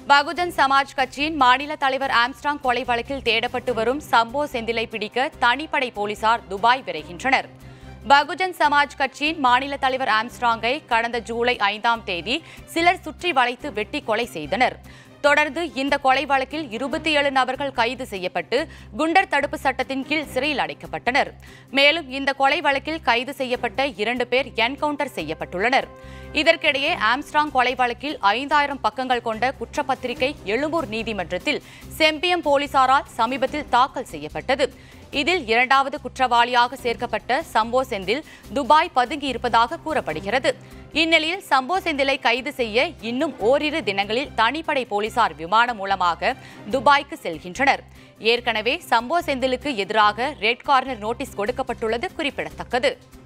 பகுஜன் சமாஜ் கட்சியின் மாநில தலைவர் ஆம்ஸ்ட்ராங் கொலை வழக்கில் தேடப்பட்டு வரும் சம்போ செந்திலை பிடிக்க தனிப்படை போலீசார் துபாய் விரைகின்றனர் பகுஜன் சமாஜ் கட்சியின் மாநில தலைவர் ஆம்ஸ்ட்ராங்கை கடந்த ஜூலை ஐந்தாம் தேதி சிலர் சுற்றி வளைத்து வெட்டி கொலை செய்தனர் தொடர்ந்து இந்த கொலை வழக்கில் இருபத்தி ஏழு நபர்கள் கைது செய்யப்பட்டு குண்டர் தடுப்பு சட்டத்தின் கீழ் சிறையில் அடைக்கப்பட்டனர் மேலும் இந்த கொலை வழக்கில் கைது செய்யப்பட்ட இரண்டு பேர் என்கவுண்டர் செய்யப்பட்டுள்ளனர் இதற்கிடையே ஆம்ஸ்ட்ராங் கொலை வழக்கில் ஐந்தாயிரம் பக்கங்கள் கொண்ட குற்றப்பத்திரிகை எழும்பூர் நீதிமன்றத்தில் செம்பியம் போலீசாரால் சமீபத்தில் தாக்கல் செய்யப்பட்டது இதில் இரண்டாவது குற்றவாளியாக சேர்க்கப்பட்ட சம்போ செந்தில் துபாய் பதுங்கி இருப்பதாக கூறப்படுகிறது இந்நிலையில் சம்போ செந்திலை கைது செய்ய இன்னும் ஓரிரு தினங்களில் தனிப்படை போலீசார் விமானம் மூலமாக துபாய்க்கு செல்கின்றனர் ஏற்கனவே சம்போ செந்திலுக்கு எதிராக ரெட் கார்னர் நோட்டீஸ் கொடுக்கப்பட்டுள்ளது குறிப்பிடத்தக்கது